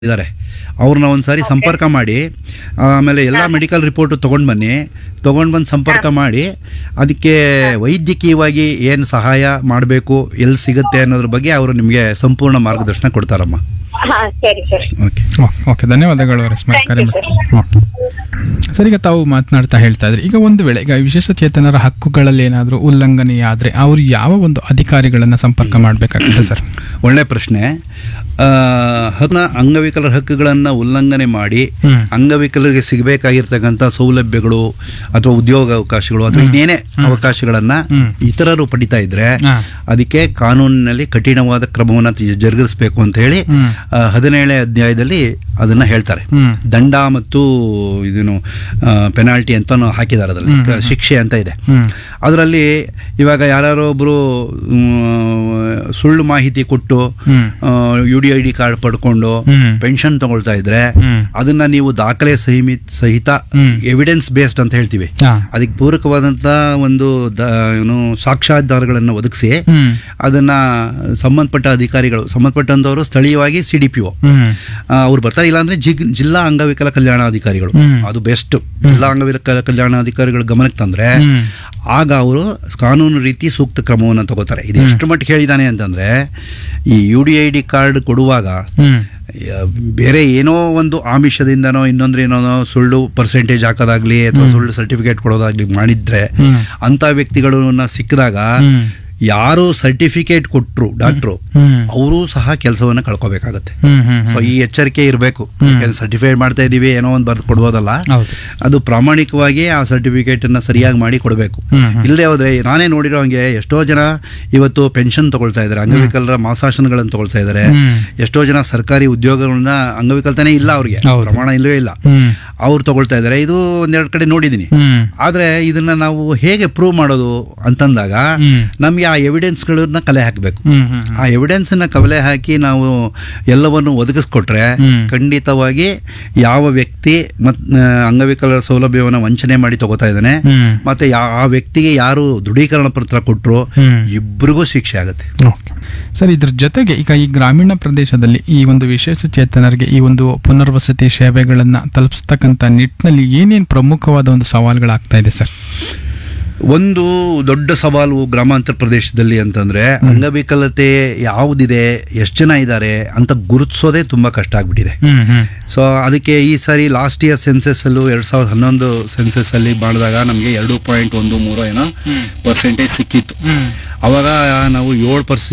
ಇದ್ದಾರೆ ಅವ್ರನ್ನ ಒಂದ್ಸಾರಿ ಸಂಪರ್ಕ ಮಾಡಿ ಆಮೇಲೆ ಎಲ್ಲ ಮೆಡಿಕಲ್ ರಿಪೋರ್ಟು ತೊಗೊಂಡು ಬನ್ನಿ ತೊಗೊಂಡು ಬಂದು ಸಂಪರ್ಕ ಮಾಡಿ ಅದಕ್ಕೆ ವೈದ್ಯಕೀಯವಾಗಿ ಏನು ಸಹಾಯ ಮಾಡಬೇಕು ಎಲ್ಲಿ ಸಿಗುತ್ತೆ ಅನ್ನೋದ್ರ ಬಗ್ಗೆ ಅವರು ನಿಮಗೆ ಸಂಪೂರ್ಣ ಮಾರ್ಗದರ್ಶನ ಕೊಡ್ತಾರಮ್ಮ ಹಾ ಸರಿ ಸರ್ ಓಕೆ ಓಕೆ ಧನ್ಯವಾದಗಳು ರಸ್ಮಾ Thank ಕರೆ you, ಮಾಡಿ ಓಕೆ ಸರ್ ಈಗ ತಾವು ಮಾತನಾಡ್ತಾ ಹೇಳ್ತಾ ಇದ್ರಿ ಈಗ ಒಂದು ವೇಳೆ ಈಗ ವಿಶೇಷ ಚೇತನರ ಹಕ್ಕುಗಳಲ್ಲಿ ಏನಾದರೂ ಉಲ್ಲಂಘನೆ ಆದರೆ ಅವರು ಯಾವ ಒಂದು ಅಧಿಕಾರಿಗಳನ್ನ ಸಂಪರ್ಕ ಮಾಡಬೇಕಾಗುತ್ತೆ ಸರ್ ಒಳ್ಳೆ ಪ್ರಶ್ನೆ ಆ, ಹಕ್ನ ಅಂಗವಿಕಲರ ಹಕ್ಕುಗಳನ್ನು ಉಲ್ಲಂಘನೆ ಮಾಡಿ ಹ್ಮ್. ಅಂಗವಿಕಲರಿಗೆ ಸಿಗಬೇಕಾಗಿರ್ತಕ್ಕಂಥ ಸೌಲಭ್ಯಗಳು ಅಥವಾ ಉದ್ಯೋಗ ಅವಕಾಶಗಳು ಅಥವಾ ಇನ್ನೇನೇ ಅವಕಾಶಗಳನ್ನು ಹ್ಮ್. ಇತರರು ಪಡಿತಾ ಇದ್ರೆ ಹಾ. ಅದಕ್ಕೆ ಅದಕ್ಕೆ ಕಾನೂನಿನಲ್ಲಿ ಕಠಿಣವಾದ ಕ್ರಮವನ್ನು ತಿ- ಜರುಗಿಸಬೇಕು ಅಂತ ಹೇಳಿ ಹ್ಮ್. ಆ, ಹದಿನೇಳನೇ ಅಧ್ಯಾಯದಲ್ಲಿ ಅದನ್ನ ಹೇಳ್ತಾರೆ ಹ್ಮ್. ದಂಡ ಮತ್ತು ಇದನ್ನು ಪೆನಾಲ್ಟಿ ಅಂತ ಹಾಕಿದ್ದಾರೆ ಅದರಲ್ಲಿ ಹ್ಮ್, ಕ- ಶಿಕ್ಷೆ ಅಂತ ಇದೆ ಹ್ಮ್. ಅದರಲ್ಲಿ ಇವಾಗ ಯಾರೋ ಒಬ್ರು ಸುಳ್ಳು ಮಾಹಿತಿ ಕೊಟ್ಟು ಹ್ಮ್. U D I D card ಪಡ್ಕೊಂಡು ಹ್ಮ್. ಪೆನ್ಷನ್ ತಗೊಳ್ತಾ ಇದ್ರೆ ಹ್ಮ್. ಅದನ್ನ ನೀವು ದಾಖಲೆ ಸಹಿಮಿತ್ ಸಹಿತ ಹ್ಮ್. ಎವಿಡೆನ್ಸ್ ಬೇಸ್ಡ್ ಅಂತ ಹೇಳ್ತೀವಿ ಹಾ. ಅದಕ್ಕೆ ಪೂರಕವಾದಂಥ ಒಂದು ದ ಏನು ಸಾಕ್ಷ್ಯಾಧಾರಗಳನ್ನು ಒದಗಿಸಿ ಹ್ಮ್. ಅದನ್ನ ಸಂಬಂಧಪಟ್ಟ ಅಧಿಕಾರಿಗಳು ಸಂಬಂಧಪಟ್ಟಂತವರು ಸ್ಥಳೀಯವಾಗಿ ಸಿ ಡಿ ಪಿ ಒ ಹ್ಮ್. ಅವ್ರು ಬರ್ತಾರೆ ಇಲ್ಲಾಂದ್ರೆ ಜಿಗ್ ಜಿಲ್ಲಾ ಅಂಗವಿಕಲ ಕಲ್ಯಾಣಾಧಿಕಾರಿಗಳು ಹ್ಮ್. ಅದು ಬೆಸ್ಟ್ ಜಿಲ್ಲಾ ಅಂಗವಿಕಲ ಕಲ್ಯಾಣಾಧಿಕಾರಿಗಳ ಗಮನಕ್ಕೆ ತಂದ್ರೆ ಹ್ಮ್. ಆಗ ಅವರು ಕಾನೂನು ರೀತಿ ಸೂಕ್ತ ಕ್ರಮವನ್ನು ತಗೋತಾರೆ ಇದು ಎಷ್ಟು ಮಟ್ಟಿಗೆ ಹೇಳಿದಾನೆ ಅಂತಂದ್ರೆ ಈ U D I D card ಕೊಡುವಾಗ ಹ್ಮ್. ಯ- ಬೇರೆ ಏನೋ ಒಂದು ಆಮಿಷದಿಂದನೋ ಇನ್ನೊಂದ್ರೆ ಏನೋ ಸುಳ್ಳು ಪರ್ಸೆಂಟೇಜ್ ಹಾಕೋದಾಗ್ಲಿ ಅಥವಾ ಸುಳ್ಳು ಸರ್ಟಿಫಿಕೇಟ್ ಕೊಡೋದಾಗ್ಲಿ ಮಾಡಿದ್ರೆ ಹ್ಮ್. ಅಂತ ವ್ಯಕ್ತಿಗಳನ್ನ ಸಿಕ್ಕಿದಾಗ ಹ್ಮ್. ಯಾರು ಸರ್ಟಿಫಿಕೇಟ್ ಕೊಟ್ಟರು ಡಾಕ್ಟ್ರು ಹ್ಮ್. ಅವರು ಸಹ ಕೆಲಸವನ್ನ ಕಳ್ಕೋಬೇಕಾಗತ್ತೆ ಹ್ಮ್. ಹ್ಮ್. ಸೊ ಈ ಎಚ್ಚರಿಕೆ ಇರಬೇಕು ಹ್ಮ್. ಸರ್ಟಿಫೈಡ್ ಮಾಡ್ತಾ ಇದೀವಿ ಏನೋ ಒಂದು ಬರ್ದು ಕೊಡ್ಬೋದಲ್ಲ ಹೌದು. ಅದು ಪ್ರಾಮಾಣಿಕವಾಗಿ ಆ ಸರ್ಟಿಫಿಕೇಟ್ ಅನ್ನ ಸರಿಯಾಗಿ ಮಾಡಿ ಕೊಡಬೇಕು ಹ್ಮ್, ಹ್ಮ್. ಇಲ್ಲದೆ ಹೋದ್ರೆ ನಾನೇ ನೋಡಿರೋ ಹಂಗೆ ಎಷ್ಟೋ ಜನ ಇವತ್ತು ಪೆನ್ಷನ್ ತಗೊಳ್ತಾ ಇದ್ದಾರೆ ಅಂಗವಿಕಲರ ಮಾಸಾಶನಗಳನ್ನು ತಗೊಳ್ತಾ ಇದ್ದಾರೆ ಹ್ಮ್. ಎಷ್ಟೋ ಜನ ಸರ್ಕಾರಿ ಉದ್ಯೋಗಗಳನ್ನ ಅಂಗವಿಕಲ್ತನೇ ಇಲ್ಲ ಅವ್ರಿಗೆ ಹೌದು. ಪ್ರಮಾಣ ಇಲ್ಲವೇ ಇಲ್ಲ ಹ್ಮ್. ಅವ್ರು ತಗೊಳ್ತಾ ಇದ್ದಾರೆ ಇದು ಒಂದೆರಡು ಕಡೆ ನೋಡಿದ್ದೀನಿ ಹ್ಮ್. ಆದ್ರೆ ಇದನ್ನ ನಾವು ಹೇಗೆ ಪ್ರೂವ್ ಮಾಡೋದು ಅಂತಂದಾಗ ಹ್ಮ್. ನಮ್ಗೆ ಆ ಎವಿಡೆನ್ಸ್ಗಳನ್ನ ಕಲೆ ಹಾಕಬೇಕು ಹ್ಮ್. ಹ್ಮ್. ಆ ಎವಿಡೆನ್ಸ್ನ ಕವಲೆ ಹಾಕಿ ನಾವು ಎಲ್ಲವನ್ನು ಒದಗಿಸ್ಕೊಟ್ರೆ ಹ್ಮ್. ಖಂಡಿತವಾಗಿ ಯಾವ ವ್ಯಕ್ತಿ ಮತ್ ಆ, ಅಂಗವಿಕಲರ ಸೌಲಭ್ಯವನ್ನು ವಂಚನೆ ಮಾಡಿ ತಗೋತಾ ಇದ್ದಾನೆ ಹ್ಮ್. ಮತ್ತೆ ಯಾ- ಆ ವ್ಯಕ್ತಿಗೆ ಯಾರು ದೃಢೀಕರಣ ಪತ್ರ ಕೊಟ್ಟರು ಹ್ಮ್. ಇಬ್ಬರಿಗೂ ಶಿಕ್ಷೆ ಆಗುತ್ತೆ ಓಕೆ. ಸರ್ ಇದ್ರ ಜೊತೆಗೆ ಈಗ ಈ ಗ್ರಾಮೀಣ ಪ್ರದೇಶದಲ್ಲಿ ಈ ಒಂದು ವಿಶೇಷ ಚೇತನರಿಗೆ ಈ ಒಂದು ಪುನರ್ವಸತಿ ಸೇವೆಗಳನ್ನ ತಲುಪಿಸ್ತಕ್ಕಂಥ ನಿಟ್ಟಿನಲ್ಲಿ ಏನೇನು ಪ್ರಮುಖವಾದ ಒಂದು ಸವಾಲುಗಳಾಗ್ತಾ ಇದೆ ಸರ್ ಒಂದು ದೊಡ್ಡ ಸವಾಲು ಗ್ರಾಮಾಂತರ ಪ್ರದೇಶದಲ್ಲಿ ಅಂತಂದ್ರೆ ಅಂಗವಿಕಲತೆ ಯಾವುದಿದೆ ಎಷ್ಟು ಜನ ಇದ್ದಾರೆ ಅಂತ ಗುರುತಿಸೋದೇ ತುಂಬಾ ಕಷ್ಟ ಆಗ್ಬಿಟ್ಟಿದೆ ಹ್ಮ್ ಹ್ಮ್ ಸೊ ಅದಕ್ಕೆ ಈ ಸಾರಿ ಲಾಸ್ಟ್ ಇಯರ್ ಸೆನ್ಸಸ್ ಅಲ್ಲೂ ಎರಡ್ ಸಾವಿರದ ಹನ್ನೊಂದು ಸೆನ್ಸಸ್ ಅಲ್ಲಿ ಮಾಡಿದಾಗ ನಮಗೆ ಎರಡು ಪಾಯಿಂಟ್ ಒಂದು ಮೂರು ಏನೋ ಪರ್ಸೆಂಟೇಜ್ ಸಿಕ್ಕಿತ್ತು ಹ್ಮ್. ಅವಾಗ ನಾವು ಏಳು ಪರ್ಸ್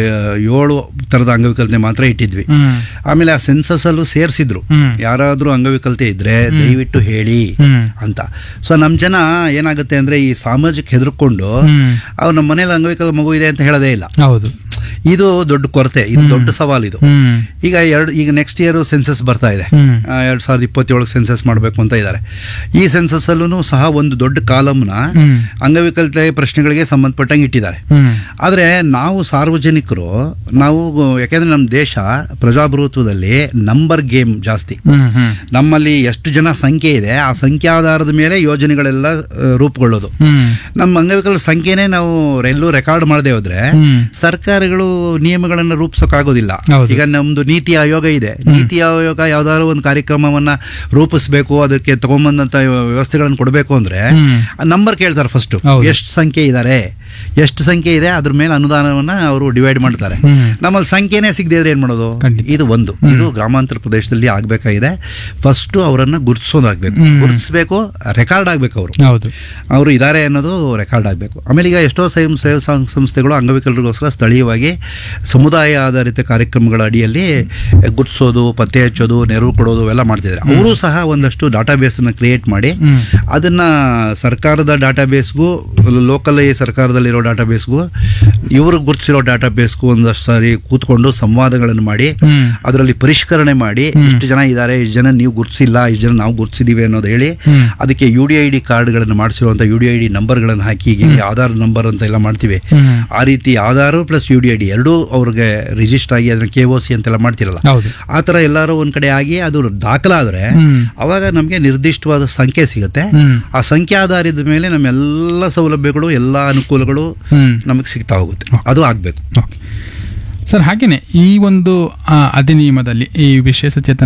ಏಳು ಥರದ ಅಂಗವಿಕಲತೆ ಮಾತ್ರ ಇಟ್ಟಿದ್ವಿ ಹ್ಮ್. ಆಮೇಲೆ ಆ ಸೆನ್ಸಸ್ ಅಲ್ಲೂ ಸೇರಿಸಿದ್ರು ಹ್ಮ್. ಯಾರಾದ್ರೂ ಅಂಗವಿಕಲತೆ ಇದ್ರೆ ದಯವಿಟ್ಟು ಹೇಳಿ ಹ್ಮ್. ಅಂತ ಸೊ ನಮ್ಮ ಜನ ಏನಾಗುತ್ತೆ ಅಂದ್ರೆ ಈ ಸಾಮಾಜಿಕ ಹೆದರ್ಕೊಂಡು ಹ್ಮ್. ಅವ್ರು ನಮ್ಮ ಮನೇಲಿ ಅಂಗವಿಕಲ ಮಗು ಇದೆ ಅಂತ ಹೇಳೋದೇ ಇಲ್ಲ ಹೌದು ಇದು ದೊಡ್ಡ ಕೊರತೆ ಇದು ದೊಡ್ಡ ಸವಾಲು ಇದು ಹ್ಮ್ ಈಗ ಎರಡು ಈಗ ನೆಕ್ಸ್ಟ್ ಇಯರ್ ಸೆನ್ಸಸ್ ಬರ್ತಾ ಇದೆ ಹ್ಮ್. ಎರಡು ಸಾವಿರದ ಇಪ್ಪತ್ತೇಳಕ್ಕೆ ಸೆನ್ಸಸ್ ಮಾಡಬೇಕು ಅಂತ ಇದ್ದಾರೆ ಈ ಸೆನ್ಸಸ್ ಅಲ್ಲೂ ಸಹ ಒಂದು ದೊಡ್ಡ ಕಾಲಮ್ನ ಹ್ಮ್. ಅಂಗವಿಕಲತೆ ಪ್ರಶ್ನೆಗಳಿಗೆ ಸಂಬಂಧಪಟ್ಟಂಗೆ ಇಟ್ಟಿದ್ದಾರೆ ಹ್ಮ್ ಆದರೆ ನಾವು ಸಾರ್ವಜನಿಕರು ನಾವು ಯಾಕೆಂದ್ರೆ ನಮ್ಮ ದೇಶ ಪ್ರಜಾಪ್ರಭುತ್ವದಲ್ಲಿ ನಂಬರ್ ಗೇಮ್ ಜಾಸ್ತಿ ಹ್ಮ್ ಹ್ಮ್ ನಮ್ಮಲ್ಲಿ ಎಷ್ಟು ಜನ ಸಂಖ್ಯೆ ಇದೆ ಆ ಸಂಖ್ಯೆ ಆಧಾರದ ಮೇಲೆ ಯೋಜನೆಗಳೆಲ್ಲ ಆ, ರೂಪುಗೊಳ್ಳೋದು ಹ್ಮ್ ನಮ್ಮ ಅಂಗವಿಕಲರ ಸಂಖ್ಯೆನೇ ನಾವು ಎಲ್ಲೂ ರೆಕಾರ್ಡ್ ಮಾಡದೆ ಹೋದ್ರೆ ಹ್ಮ್. ಸರ್ಕಾರಗಳು ನಿಯಮಗಳನ್ನು ರೂಪಿಸೋಕ್ಕಾಗೋದಿಲ್ಲ ಹೌದು. ಈಗ ನಮ್ದು ನೀತಿ ಆಯೋಗ ಇದೆ ನೀತಿ ಆಯೋಗ ಯಾವ್ದಾದ್ರು ಒಂದು ಕಾರ್ಯಕ್ರಮವನ್ನ ರೂಪಿಸಬೇಕು ಅದಕ್ಕೆ ತಗೊಂಬಂದಂತ ವ್ಯವಸ್ಥೆಗಳನ್ನು ಕೊಡಬೇಕು ಅಂದ್ರೆ ಹ್ಮ್. ನಂಬರ್ ಕೇಳ್ತಾರೆ ಫಸ್ಟ್ ಹೌದು. ಎಷ್ಟು ಸಂಖ್ಯೆ ಇದ್ದಾರೆ ಎಷ್ಟು ಸಂಖ್ಯೆ ಇದೆ ಅದ್ರ ಮೇಲೆ ಅನುದಾನವನ್ನ ಅವರು ಡಿವೈಡ್ ಮಾಡ್ತಾರೆ ಹ್ಮ್. ನಮ್ಮಲ್ಲಿ ಸಂಖ್ಯೆನೇ ಸಿಗದೆ ಇದ್ರೆ ಏನ್ ಮಾಡೋದು ಖಂಡಿತ. ಇದು ಒಂದು ಇದು ಗ್ರಾಮಾಂತರ ಪ್ರದೇಶದಲ್ಲಿ ಆಗ್ಬೇಕಾಗಿದೆ ಫಸ್ಟ್ ಅವರನ್ನ ಗುರುತಿಸೋದಾಗ್ಬೇಕು ಹ್ಮ್. ಗುರುತಿಸ್ಬೇಕು ರೆಕಾರ್ಡ್ ಆಗ್ಬೇಕು ಅವರು ಹೌದು ಅವರು ಇದ್ದಾರೆ ಅನ್ನೋದು ರೆಕಾರ್ಡ್ ಆಗಬೇಕು ಆಮೇಲೆ ಈಗ ಎಷ್ಟೋ ಸ್ವಯಂ ಸೇವಾ ಸಂ- ಸಂಸ್ಥೆಗಳು ಅಂಗವಿಕಲರಿಗೋಸ್ಕರ ಸ್ಥಳೀಯವಾಗಿ ಸಮುದಾಯ ಆಧಾರಿತ ಕಾರ್ಯಕ್ರಮಗಳ ಅಡಿಯಲ್ಲಿ ಗುರ್ತಿಸೋದು ಪತ್ತೆ ಹಚ್ಚೋದು ನೆರವು ಕೊಡೋದು ಅವೆಲ್ಲ ಮಾಡ್ತಿದ್ದಾರೆ ಅವರು ಸಹ ಒಂದಷ್ಟು ಡಾಟಾಬೇಸನ್ನು ಕ್ರಿಯೇಟ್ ಮಾಡಿ ಹ್ಮ್. ಅದನ್ನ ಸರ್ಕಾರದ ಡಾಟಾಬೇಸ್ಗೂ ಲೋಕಲ್ ಸರ್ಕಾರದಲ್ಲಿರೋ ಡಾಟಾಬೇಸ್ಗೂ ಇವರು ಗುರುತಿಸಿರೋ ಡಾಟಾಬೇಸ್ಗೂ ಒಂದಷ್ಟು ಸಾರಿ ಕೂತ್ಕೊಂಡು ಸಂವಾದಗಳನ್ನು ಮಾಡಿ ಹ್ಮ್. ಅದರಲ್ಲಿ ಪರಿಷ್ಕರಣೆ ಮಾಡಿ ಇಷ್ಟು ಜನ ಇದ್ದಾರೆ ಇಷ್ಟು ಜನ ನೀವು ಗುರುತಿಸಿಲ್ಲ ಇಷ್ಟು ಜನ ನಾವು ಗುರುತಿಸಿದೀವಿ ಅನ್ನೋದು ಹೇಳಿ ಹ್ಮ್. ಅದಕ್ಕೆ ಯು ಡಿ ಐ ಡಿ ಕಾರ್ಡ್ಗಳನ್ನು ಮಾಡಿಸಿರುವಂಥ ಯು ಡಿ ಐ ಡಿ ನಂಬರ್ಗಳನ್ನು ಹಾಕಿ ಈಗ ಹೆಂಗೆ ಆಧಾರ್ ನಂಬರ್ ಅಂತ ಎಲ್ಲ ಮಾಡ್ತೀವಿ ಹ್ಮ್. ಆ ರೀತಿ Aadhaar plus U D I D ಎರಡೂ ಅವ್ರಿಗೆ ರಿಜಿಸ್ಟರ್ ಆಗಿ ಅದನ್ನ ಕೆ ಒ ಸಿ ಅಂತೆಲ್ಲ ಮಾಡ್ತಿರಲ್ಲ ಹೌದು ಆ ಥರ ಎಲ್ಲರೂ ಒಂದು ಕಡೆ ಆಗಿ ಅದು ದಾಖಲಾದರೆ ಹ್ಮ್. ಅವಾಗ ನಮಗೆ ನಿರ್ದಿಷ್ಟವಾದ ಸಂಖ್ಯೆ ಸಿಗುತ್ತೆ ಹ್ಮ್. ಆ ಸಂಖ್ಯೆ ಆಧಾರದ ಮೇಲೆ ನಮ್ಮೆಲ್ಲ ಸೌಲಭ್ಯಗಳು ಎಲ್ಲ ಅನುಕೂಲಗಳು ಹ್ಮ್ ನಮಗೆ ಸಿಗ್ತಾ ಹೋಗುತ್ತೆ ಅದು ಆಗಬೇಕು ಓಕೆ ಸರ್ ಹಾಗೇನೆ ಈ ಒಂದು ಆ, ಅಧಿನಿಯಮದಲ್ಲಿ ಈ ವಿಶೇಷ ಚೇತನ